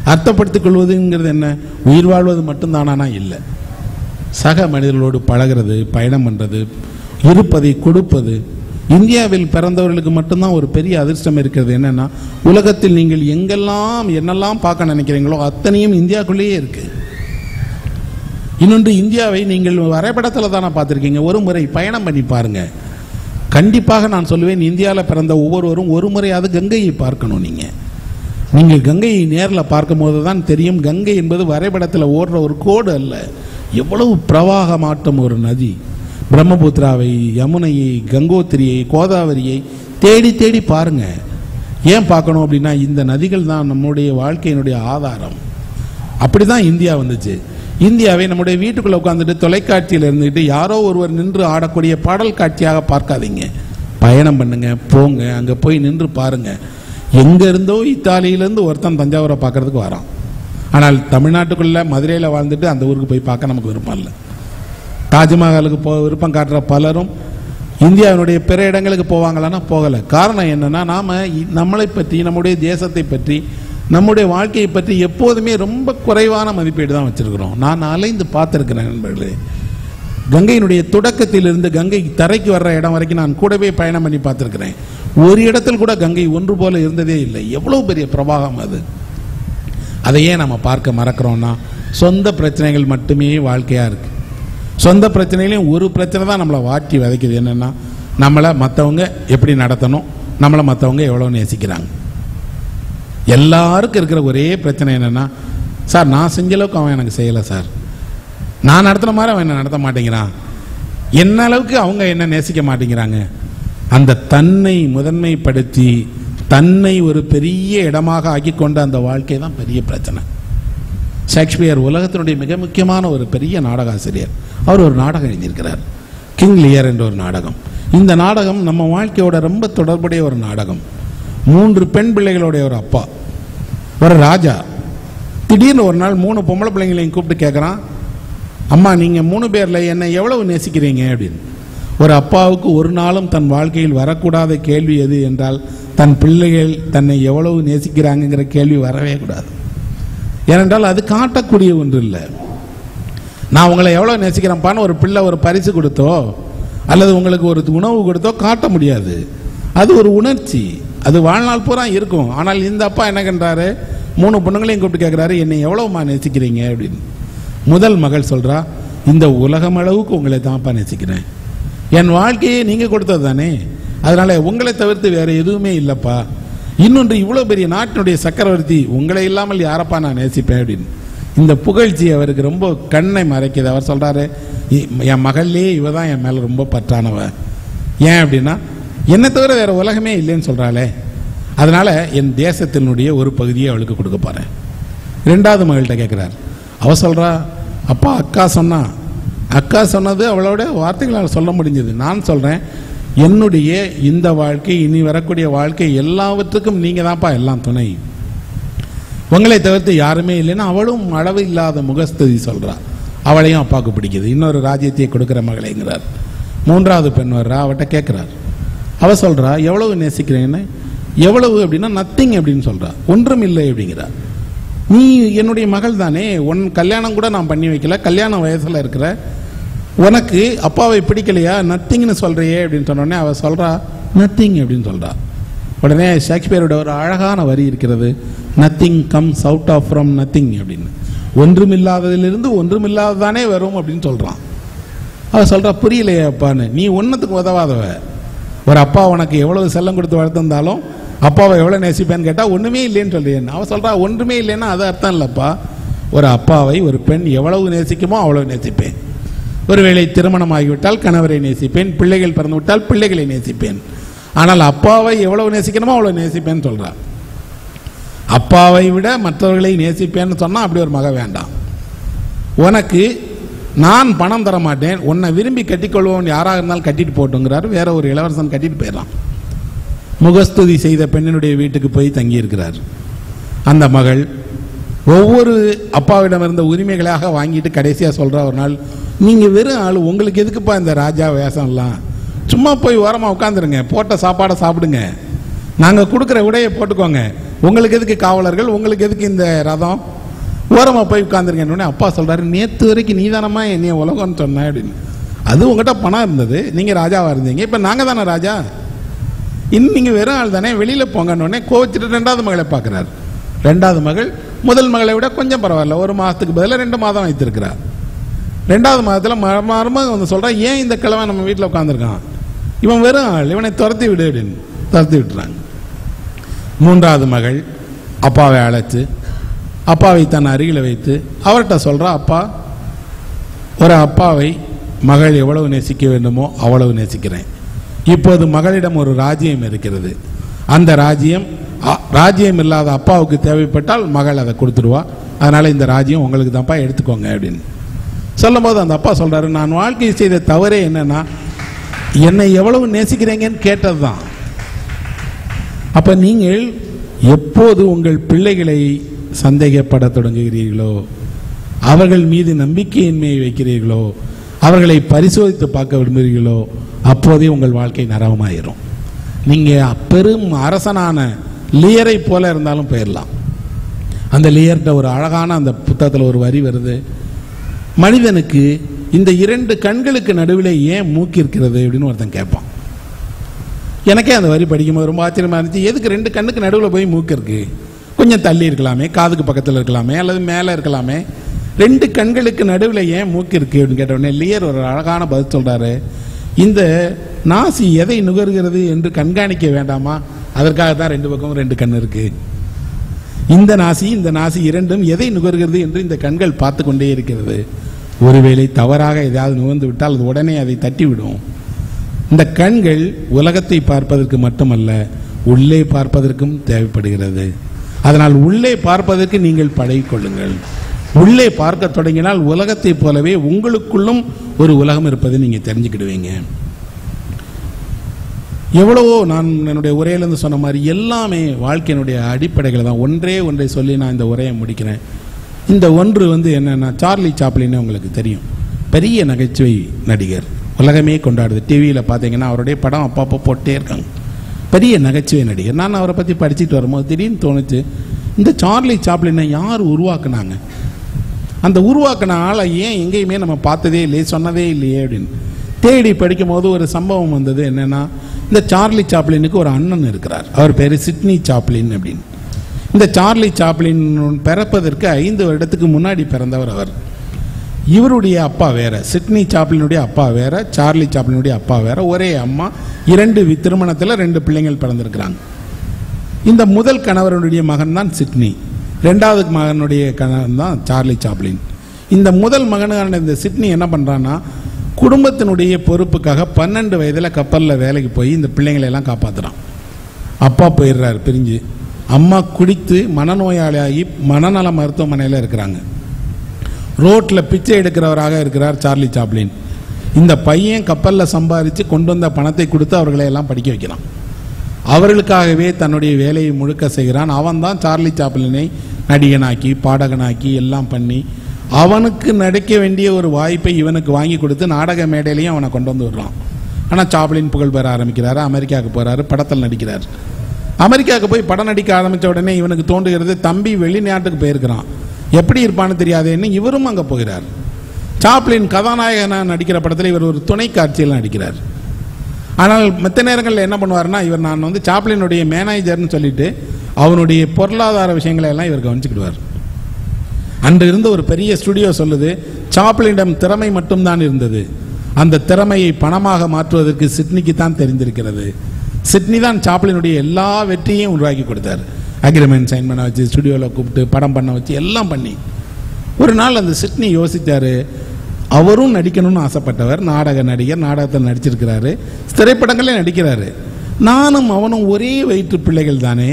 அர்த்தப்படுத்திக் கொள்வதுங்கிறது என்ன உயிர் வாழ்வது மட்டும்தானா இல்லை சக மனிதர்களோடு பழகிறது பயணம் பண்ணுறது இருப்பதை கொடுப்பது இந்தியாவில் பிறந்தவர்களுக்கு மட்டும்தான் ஒரு பெரிய அதிர்ஷ்டம் இருக்கிறது என்னன்னா உலகத்தில் நீங்கள் எங்கெல்லாம் என்னெல்லாம் பார்க்க நினைக்கிறீங்களோ அத்தனையும் இந்தியாக்குள்ளேயே இருக்கு இன்னொன்று இந்தியாவை நீங்கள் வரைபடத்தில் தானே பார்த்துருக்கீங்க ஒரு முறை பயணம் பண்ணி பாருங்க கண்டிப்பாக நான் சொல்லுவேன் இந்தியாவில் பிறந்த ஒவ்வொருவரும் ஒரு முறையாவது கங்கையை பார்க்கணும் நீங்கள் நீங்கள் கங்கையை நேரில் பார்க்கும்போது தான் தெரியும் கங்கை என்பது வரைபடத்தில் ஓடுற ஒரு கோடு அல்ல எவ்வளவு பிரவாகமாட்டும் ஒரு நதி பிரம்மபுத்திராவை யமுனையை கங்கோத்திரியை கோதாவரியை தேடி தேடி பாருங்க ஏன் பார்க்கணும் அப்படின்னா இந்த நதிகள் தான் நம்முடைய வாழ்க்கையினுடைய ஆதாரம் அப்படிதான் இந்தியா வந்துச்சு இந்தியாவை நம்முடைய வீட்டுக்குள்ள உட்காந்துட்டு தொலைக்காட்சியில் இருந்துட்டு யாரோ ஒருவர் நின்று ஆடக்கூடிய பாடல் காட்சியாக பார்க்காதீங்க பயணம் பண்ணுங்க போங்க அங்க போய் நின்று பாருங்க எங்க இருந்தோ இத்தாலியிலேருந்து ஒருத்தன் தஞ்சாவூரை பார்க்கறதுக்கு வரான் ஆனால் தமிழ்நாட்டுக்குள்ள மதுரையில் வாழ்ந்துட்டு அந்த ஊருக்கு போய் பார்க்க நமக்கு விருப்பம் இல்லை தாஜ்மஹாலுக்கு போ விருப்பம் காட்டுற பலரும் இந்தியாவினுடைய பிற இடங்களுக்கு போவாங்களான்னா போகலை காரணம் என்னன்னா நாம இ- நம்மளை பற்றி நம்முடைய தேசத்தை பற்றி நம்முடைய வாழ்க்கையை பற்றி எப்போதுமே ரொம்ப குறைவான மதிப்பீடு தான் வச்சிருக்கிறோம் நான் அலைந்து பார்த்துருக்கிறேன் நண்பர்களே கங்கையினுடைய தொடக்கத்திலிருந்து கங்கை தரைக்கு வர்ற இடம் வரைக்கும் நான் கூடவே பயணம் பண்ணி பார்த்துருக்கிறேன் ஒரு இடத்தில் கூட கங்கை ஒன்று போல இருந்ததே இல்லை எவ்வளவு பெரிய பிரவாகம் அது அதை ஏன் நம்ம பார்க்க மறக்கிறோம்னா சொந்த பிரச்சனைகள் மட்டுமே வாழ்க்கையா இருக்கு சொந்த பிரச்சனையிலையும் ஒரு பிரச்சனை தான் நம்மளை வாட்டி விதைக்குது என்னன்னா நம்மளை மற்றவங்க எப்படி நடத்தணும் நம்மளை மற்றவங்க எவ்வளோ நேசிக்கிறாங்க எல்லாருக்கும் இருக்கிற ஒரே பிரச்சனை என்னன்னா சார் நான் செஞ்ச அளவுக்கு அவன் எனக்கு செய்யலை சார் நான் நடத்துன மாதிரி அவன் என்ன நடத்த மாட்டேங்கிறான் என்ன அளவுக்கு அவங்க என்ன நேசிக்க மாட்டேங்கிறாங்க அந்த தன்னை முதன்மைப்படுத்தி தன்னை ஒரு பெரிய இடமாக ஆக்கி கொண்ட அந்த வாழ்க்கை தான் பெரிய பிரச்சனை ஷேக்ஸ்பியர் உலகத்தினுடைய மிக முக்கியமான ஒரு பெரிய நாடக ஆசிரியர் அவர் ஒரு நாடகம் எழுதியிருக்கிறார் கிங் லியர் என்ற ஒரு நாடகம் இந்த நாடகம் நம்ம வாழ்க்கையோட ரொம்ப தொடர்புடைய ஒரு நாடகம் மூன்று பெண் பிள்ளைகளுடைய ஒரு அப்பா ஒரு ராஜா திடீர்னு ஒரு நாள் மூணு பொம்பளை பிள்ளைங்களையும் கூப்பிட்டு கேட்குறான் அம்மா நீங்கள் மூணு பேரில் என்னை எவ்வளவு நேசிக்கிறீங்க அப்படின்னு ஒரு அப்பாவுக்கு ஒரு நாளும் தன் வாழ்க்கையில் வரக்கூடாத கேள்வி எது என்றால் தன் பிள்ளைகள் தன்னை எவ்வளவு நேசிக்கிறாங்கங்கிற கேள்வி வரவே கூடாது ஏனென்றால் அது காட்டக்கூடிய ஒன்று இல்லை நான் உங்களை எவ்வளோ நேசிக்கிறேன்ப்பான்னு ஒரு பிள்ளை ஒரு பரிசு கொடுத்தோ அல்லது உங்களுக்கு ஒரு உணவு கொடுத்தோ காட்ட முடியாது அது ஒரு உணர்ச்சி அது வாழ்நாள் பூரா இருக்கும் ஆனால் இந்த அப்பா என்ன கண்டாரு மூணு பொண்ணுங்களையும் கூப்பிட்டு கேட்குறாரு என்னை எவ்வளோமா நேசிக்கிறீங்க அப்படின்னு முதல் மகள் சொல்றா இந்த உலகம் அளவுக்கு உங்களை தான்ப்பா நேசிக்கிறேன் என் வாழ்க்கையே நீங்க கொடுத்தது தானே அதனால உங்களை தவிர்த்து வேற எதுவுமே இல்லப்பா இன்னொன்று இவ்வளவு பெரிய நாட்டினுடைய சக்கரவர்த்தி உங்களை இல்லாமல் யாரப்பா நான் நேசிப்பேன் அப்படின்னு இந்த புகழ்ச்சி அவருக்கு ரொம்ப கண்ணை மறைக்குது அவர் சொல்றாரு "இ- என் மகள்லே இவ தான் என் மேல ரொம்ப பற்றானவ ஏன் அப்படின்னா என்னை தவிர வேற உலகமே இல்லைன்னு சொல்றாளே அதனால என் தேசத்தினுடைய ஒரு பகுதியை அவளுக்கு கொடுக்க போறேன் ரெண்டாவது மகள்கிட்ட கேட்குறார் அவ சொல்றா அப்பா அக்கா சொன்னா அக்கா சொன்னது அவளோட வார்த்தைகளால் சொல்ல முடிஞ்சது நான் சொல்றேன் என்னுடைய இந்த வாழ்க்கை இனி வரக்கூடிய வாழ்க்கை எல்லாவற்றுக்கும் நீங்க தான்ப்பா எல்லாம் துணை உங்களை தவிர்த்து யாருமே இல்லைன்னா அவளும் அளவு இல்லாத முகஸ்துதி சொல்றா அவளையும் அப்பாவுக்கு பிடிக்குது இன்னொரு ராஜ்யத்தை கொடுக்கிற மகளைங்கிறார் மூன்றாவது பெண் வர்றா அவட்ட கேட்கிறார் அவ சொல்றா எவ்வளவு நேசிக்கிறேன்னு எவ்வளவு அப்படின்னா நத்திங் அப்படின்னு சொல்றா ஒன்றும் இல்லை அப்படிங்கிறா நீ என்னுடைய மகள் தானே உன் கல்யாணம் கூட நான் பண்ணி வைக்கல கல்யாண வயசுல இருக்கிற உனக்கு அப்பாவை பிடிக்கலையா நத்திங்னு சொல்றியே அப்படின்னு சொன்னோடனே அவ சொல்றா நத்திங் அப்படின்னு சொல்றா உடனே ஷேக்ஸ்பியரோட ஒரு அழகான வரி இருக்கிறது nothing comes out of from nothing அப்படின்னு ஒன்றுமில்லாததிலிருந்து ஒன்றுமில்லாததானே வரும் அப்படின்னு சொல்றான் அவ சொல்றா புரியலையே அப்பான்னு நீ ஒன்றுத்துக்கு உதவாதவ ஒரு அப்பா உனக்கு எவ்வளவு செல்லம் கொடுத்து வளர்த்திருந்தாலும் அப்பாவை எவ்வளவு நேசிப்பேன்னு கேட்டா ஒண்ணுமே இல்லைன்னு சொல்றேன் அவ சொல்றா ஒன்றுமே இல்லைன்னா அது அர்த்தம் இல்லப்பா ஒரு அப்பாவை ஒரு பெண் எவ்வளவு நேசிக்குமோ அவ்வளவு நேசிப்பேன் ஒருவேளை திருமணம் ஆகிவிட்டால் கணவரை நேசிப்பேன் பிள்ளைகள் பிறந்து விட்டால் பிள்ளைகளை நேசிப்பேன் ஆனால் அப்பாவை எவ்வளவு நேசிக்கணுமோ அவ்வளவு நேசிப்பேன்னு சொல்றா அப்பாவை விட மற்றவர்களை நேசிப்பேன்னு சொன்னா அப்படி ஒரு மக வேண்டாம் உனக்கு நான் பணம் தர மாட்டேன் உன்னை விரும்பி கட்டிக்கொள்வோம் யாராக இருந்தாலும் கட்டிட்டு போட்டுங்கிறாரு வேற ஒரு இளவரசன் கட்டிட்டு போயிடலாம் முகஸ்துதி செய்த பெண்ணினுடைய வீட்டுக்கு போய் தங்கியிருக்கிறார் அந்த மகள் ஒவ்வொரு அப்பாவிடம் இருந்த உரிமைகளாக வாங்கிட்டு கடைசியா சொல்றா ஒரு நாள் நீங்க வெறும் ஆள் உங்களுக்கு எதுக்குப்பா இந்த ராஜா வேஷம்லாம் சும்மா போய் ஓரமா உட்காந்துருங்க போட்ட சாப்பாடை சாப்பிடுங்க நாங்க கொடுக்குற உடையை போட்டுக்கோங்க உங்களுக்கு எதுக்கு காவலர்கள் உங்களுக்கு எதுக்கு இந்த ரதம் ஓரமா போய் உட்காந்துருக்கேன் அப்பா சொல்றாரு நேத்து வரைக்கும் நீ தானம்மா என்னைய உலகம்னு சொன்ன அப்படின்னு அது உங்ககிட்ட பணம் இருந்தது நீங்க ராஜாவா இருந்தீங்க இப்ப நாங்க தானே ராஜா இன்னும் நீங்க வெறும் ஆள் தானே வெளியில போங்கன்னு உடனே கோவிச்சுட்டு ரெண்டாவது மகளை பார்க்கிறார் ரெண்டாவது மகள் முதல் மகளை விட கொஞ்சம் பரவாயில்ல ஒரு மாசத்துக்கு பதிலா ரெண்டு மாதம் வைத்திருக்கிறார் ரெண்டாவது மாதத்துல ம- மருமகன் வந்து சொல்றான் ஏன் இந்த கிழமை நம்ம வீட்டில் உட்காந்துருக்கான் இவன் வெறும் ஆள் இவனை துரத்தி விடு அப்படின்னு துரத்தி விட்டுறாங்க மூன்றாவது மகள் அப்பாவை அழைச்சு அப்பாவை தன் அருகில் வைத்து அவர்கிட்ட சொல்றா அப்பா ஒரு அப்பாவை மகள் எவ்வளவு நேசிக்க வேண்டுமோ அவ்வளவு நேசிக்கிறேன் இப்போது மகளிடம் ஒரு ராஜ்யம் இருக்கிறது அந்த ராஜ்யம் அ- ராஜ்யம் இல்லாத அப்பாவுக்கு தேவைப்பட்டால் மகள் அதை கொடுத்துடுவா அதனால இந்த ராஜ்யம் உங்களுக்கு தான்ப்பா எடுத்துக்கோங்க அப்படின்னு சொல்லும்போது அந்த அப்பா சொல்றாரு நான் வாழ்க்கை செய்த தவறே என்னன்னா என்னை எவ்வளவு நேசிக்கிறீங்கன்னு கேட்டதுதான் அப்ப நீங்கள் எப்போது உங்கள் பிள்ளைகளை சந்தேகப்பட தொடங்குகிறீர்களோ அவர்கள் மீது நம்பிக்கையின்மையை வைக்கிறீர்களோ அவர்களை பரிசோதித்து பார்க்க விரும்புகிறீர்களோ அப்போதே உங்கள் வாழ்க்கை நரகமாயிரும் நீங்க பெரும் அரசனான லியரை போல இருந்தாலும் போயிடலாம் அந்த லியர்கிட்ட ஒரு அழகான அந்த புத்தகத்தில் ஒரு வரி வருது மனிதனுக்கு இந்த இரண்டு கண்களுக்கு நடுவில் ஏன் மூக்கு இருக்கிறது அப்படின்னு ஒருத்தன் கேட்பான் எனக்கே அந்த வரி படிக்கும்போது ரொம்ப ஆச்சரியமா இருந்துச்சு எதுக்கு ரெண்டு கண்ணுக்கு நடுவில் போய் மூக்கு இருக்கு கொஞ்சம் தள்ளி இருக்கலாமே காதுக்கு பக்கத்தில் இருக்கலாமே அல்லது மேலே இருக்கலாமே ரெண்டு கண்களுக்கு நடுவில் ஏன் மூக்கு இருக்கு அப்படின்னு கேட்ட உடனே லியர் ஒரு அழகான பதில் சொல்றாரு இந்த நாசி எதை நுகர்கிறது என்று கண்காணிக்க வேண்டாமா அதற்காக தான் ரெண்டு பக்கமும் ரெண்டு கண் இருக்கு இந்த நாசி இந்த நாசி இரண்டும் எதை நுகர்கிறது என்று இந்த கண்கள் பார்த்து கொண்டே இருக்கிறது ஒருவேளை தவறாக எதையாவது நுகர்ந்து விட்டால் அது உடனே அதை தட்டிவிடும் இந்த கண்கள் உலகத்தை பார்ப்பதற்கு மட்டுமல்ல உள்ளே பார்ப்பதற்கும் தேவைப்படுகிறது அதனால் உள்ளே பார்ப்பதற்கு நீங்கள் பழகிக்கொள்ளுங்கள் உள்ளே பார்க்க தொடங்கினால் உலகத்தை போலவே உங்களுக்குள்ளும் ஒரு உலகம் இருப்பதை நீங்க தெரிஞ்சுக்கிடுவீங்க எவ்வளவோ நான் என்னுடைய உரையிலிருந்து சொன்ன மாதிரி எல்லாமே வாழ்க்கையினுடைய அடிப்படைகள் தான் ஒன்றே ஒன்றை சொல்லி நான் இந்த உரையை முடிக்கிறேன் இந்த ஒன்று வந்து என்னன்னா சார்லி சாப்ளின்னு உங்களுக்கு தெரியும் பெரிய நகைச்சுவை நடிகர் உலகமே கொண்டாடுது டிவியில் பார்த்தீங்கன்னா அவருடைய படம் அப்பப்போ போட்டே இருக்காங்க பெரிய நகைச்சுவை நடிகர் நான் அவரை பற்றி படிச்சுட்டு வரும்போது திடீர்னு தோணுச்சு இந்த சார்லி சாப்ளினை யார் உருவாக்குனாங்க அந்த உருவாக்கின ஆளை ஏன் எங்கேயுமே நம்ம பார்த்ததே இல்லையே சொன்னதே இல்லையே அப்படின்னு தேடி படிக்கும் போது ஒரு சம்பவம் வந்தது என்னன்னா இந்த சார்லி சாப்ளினுக்கு ஒரு அண்ணன் இருக்கிறார் அவர் பேர் சிட்னி சாப்ளின் அப்படின்னு இந்த சார்லி சாப்ளின் பிறப்பதற்கு ஐந்து வருடத்துக்கு முன்னாடி பிறந்தவர் அவர் இவருடைய அப்பா வேற சிட்னி சாப்ளினுடைய அப்பா வேற சார்லி சாப்ளினுடைய அப்பா வேற ஒரே அம்மா இரண்டு வி- திருமணத்துல ரெண்டு பிள்ளைங்கள் பிறந்திருக்கிறாங்க இந்த முதல் கணவருடைய மகன் தான் சிட்னி ரெண்டாவது மகனுடைய கணவன் தான் சார்லி சாப்ளின் இந்த முதல் மகனான இந்த சிட்னி என்ன பண்றான்னா குடும்பத்தினுடைய பொறுப்புக்காக பன்னெண்டு வயதுல கப்பல்ல வேலைக்கு போய் இந்த பிள்ளைங்களை எல்லாம் காப்பாத்துறான் அப்பா போயிடுறாரு பிரிஞ்சு அம்மா குடித்து மனநோயாளியாகி மனநல மருத்துவமனையில் இருக்கிறாங்க ரோட்ல பிச்சை எடுக்கிறவராக இருக்கிறார் சார்லி சாப்ளின் இந்த பையன் கப்பல்ல சம்பாதிச்சு கொண்டு வந்த பணத்தை கொடுத்து அவர்களை எல்லாம் படிக்க வைக்கிறான் அவர்களுக்காகவே தன்னுடைய வேலையை முழுக்க செய்கிறான் அவன் தான் சார்லி சாப்ளினை நடிகனாக்கி பாடகனாக்கி எல்லாம் பண்ணி அவனுக்கு நடிக்க வேண்டிய ஒரு வாய்ப்பை இவனுக்கு வாங்கி கொடுத்து நாடக மேடையிலையும் அவனை கொண்டு வந்து விடுறான் ஆனால் சாப்ளின் புகழ் பெற ஆரம்பிக்கிறாரு அமெரிக்காவுக்கு போறாரு படத்தில் நடிக்கிறார் அமெரிக்காவுக்கு போய் படம் நடிக்க ஆரம்பிச்ச உடனே இவனுக்கு தோன்றுகிறது தம்பி வெளிநாட்டுக்கு போயிருக்கிறான் எப்படி இருப்பான்னு தெரியாதேன்னு இவரும் அங்கே போகிறார் சாப்ளின் கதாநாயகனா நடிக்கிற படத்தில் இவர் ஒரு துணை காட்சியில் நடிக்கிறார் ஆனால் மற்ற நேரங்களில் என்ன பண்ணுவார்னா இவர் நான் வந்து சாப்ளினுடைய மேனேஜர்னு சொல்லிட்டு அவனுடைய பொருளாதார விஷயங்களை எல்லாம் இவர் கவனிச்சுக்கிடுவார் அன்று இருந்த ஒரு பெரிய ஸ்டுடியோ சொல்லுது சாப்ளினிடம் திறமை மட்டும்தான் இருந்தது அந்த திறமையை பணமாக மாற்றுவதற்கு சிட்னிக்கு தான் தெரிந்திருக்கிறது சிட்னி தான் சாப்ளினுடைய எல்லா வெற்றியையும் உருவாக்கி கொடுத்தார் அக்ரிமெண்ட் சைன் பண்ண வச்சு ஸ்டுடியோவில் கூப்பிட்டு படம் பண்ண வச்சு எல்லாம் பண்ணி ஒரு நாள் அந்த சிட்னி யோசித்தாரு அவரும் நடிக்கணும்னு ஆசைப்பட்டவர் நாடக நடிகர் நாடகத்தில் நடிச்சிருக்கிறாரு திரைப்படங்களே நடிக்கிறாரு நானும் அவனும் ஒரே வயிற்று பிள்ளைகள் தானே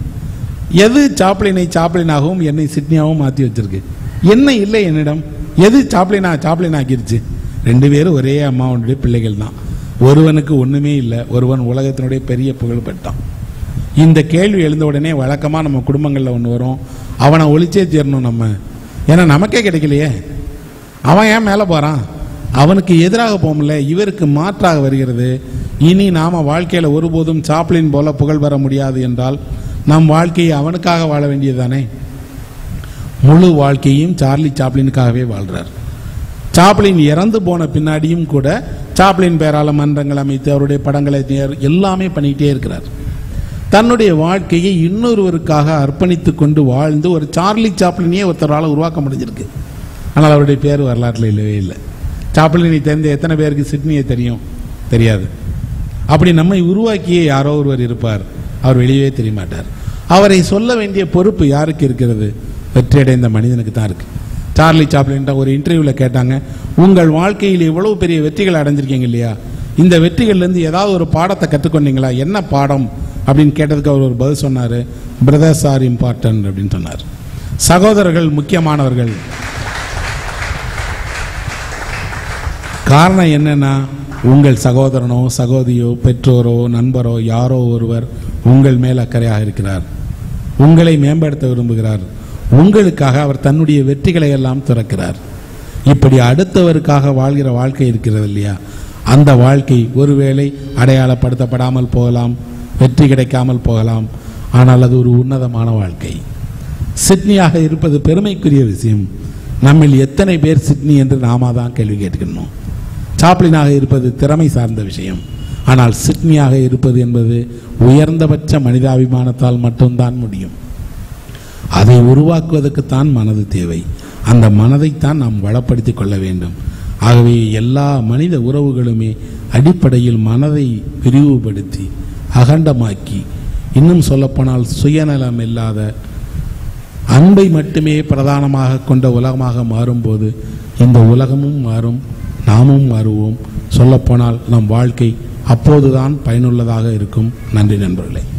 எது சாப்ளினை சாப்ளினாகவும் என்னை சிட்னியாகவும் மாற்றி வச்சிருக்கு என்ன இல்லை என்னிடம் எது சாப்ளினா சாப்ளின் ஆக்கிருச்சு ரெண்டு பேரும் ஒரே அம்மாவுடைய பிள்ளைகள் தான் ஒருவனுக்கு ஒண்ணுமே இல்லை ஒருவன் உலகத்தினுடைய பெரிய புகழ் பெற்றான் இந்த கேள்வி எழுந்த உடனே வழக்கமா நம்ம குடும்பங்களில் ஒன்று வரும் அவனை ஒழிச்சே தீரணும் நம்ம ஏன்னா நமக்கே கிடைக்கலையே அவன் ஏன் மேலே போறான் அவனுக்கு எதிராக போகல இவருக்கு மாற்றாக வருகிறது இனி நாம வாழ்க்கையில ஒருபோதும் சாப்ளின் போல புகழ் பெற முடியாது என்றால் நம் வாழ்க்கையை அவனுக்காக வாழ வேண்டியதுதானே முழு வாழ்க்கையும் சார்லி சாப்ளினுக்காகவே வாழ்றார் சாப்ளின் இறந்து போன பின்னாடியும் கூட சாப்ளின் பேரால மன்றங்கள் அமைத்து அவருடைய படங்களை நேர் எல்லாமே பண்ணிக்கிட்டே இருக்கிறார் தன்னுடைய வாழ்க்கையை இன்னொருவருக்காக அர்ப்பணித்துக் கொண்டு வாழ்ந்து ஒரு சார்லி சாப்ளினையே ஒருத்தரால் உருவாக்க முடிஞ்சிருக்கு ஆனால் அவருடைய பேர் வரலாற்றில் இல்லவே இல்லை சாப்ளினை தெரிந்த எத்தனை பேருக்கு சிட்னியை தெரியும் தெரியாது அப்படி நம்மை உருவாக்கிய யாரோ ஒருவர் இருப்பார் அவர் வெளியே தெரிய மாட்டார் அவரை சொல்ல வேண்டிய பொறுப்பு யாருக்கு இருக்கிறது வெற்றியடைந்த மனிதனுக்கு தான் இருக்கு சார்லி சாப்ளின்ட்ட ஒரு இன்டர்வியூவில் கேட்டாங்க உங்கள் வாழ்க்கையில் இவ்வளவு பெரிய வெற்றிகள் அடைஞ்சிருக்கீங்க இல்லையா இந்த வெற்றிகள்லேருந்து ஏதாவது ஒரு பாடத்தை கற்றுக்கொண்டீங்களா என்ன பாடம் அப்படின்னு கேட்டதுக்கு அவர் ஒரு பதில் சொன்னார் பிரதர்ஸ் ஆர் இம்பார்ட்டன்ட் அப்படின்னு சொன்னார் சகோதரர்கள் முக்கியமானவர்கள் காரணம் என்னன்னா உங்கள் சகோதரனோ சகோதரியோ பெற்றோரோ நண்பரோ யாரோ ஒருவர் உங்கள் மேல் அக்கறையாக இருக்கிறார் உங்களை மேம்படுத்த விரும்புகிறார் உங்களுக்காக அவர் தன்னுடைய வெற்றிகளை எல்லாம் துறக்கிறார் இப்படி அடுத்தவருக்காக வாழ்கிற வாழ்க்கை இருக்கிறது இல்லையா அந்த வாழ்க்கை ஒருவேளை அடையாளப்படுத்தப்படாமல் போகலாம் வெற்றி கிடைக்காமல் போகலாம் ஆனால் அது ஒரு உன்னதமான வாழ்க்கை சிட்னியாக இருப்பது பெருமைக்குரிய விஷயம் நம்மில் எத்தனை பேர் சிட்னி என்று நாம தான் கேள்வி கேட்டுக்கணும் சாப்ளினாக இருப்பது திறமை சார்ந்த விஷயம் ஆனால் சிட்னியாக இருப்பது என்பது உயர்ந்தபட்ச மனிதாபிமானத்தால் மட்டும்தான் முடியும் அதை உருவாக்குவதற்குத்தான் மனது தேவை அந்த மனதைத்தான் நாம் வளப்படுத்திக் கொள்ள வேண்டும் ஆகவே எல்லா மனித உறவுகளுமே அடிப்படையில் மனதை விரிவுபடுத்தி அகண்டமாக்கி இன்னும் சொல்லப்போனால் சுயநலம் இல்லாத அன்பை மட்டுமே பிரதானமாக கொண்ட உலகமாக மாறும்போது இந்த உலகமும் மாறும் நாமும் மாறுவோம் சொல்லப்போனால் நம் வாழ்க்கை அப்போதுதான் பயனுள்ளதாக இருக்கும் நன்றி நண்பர்களே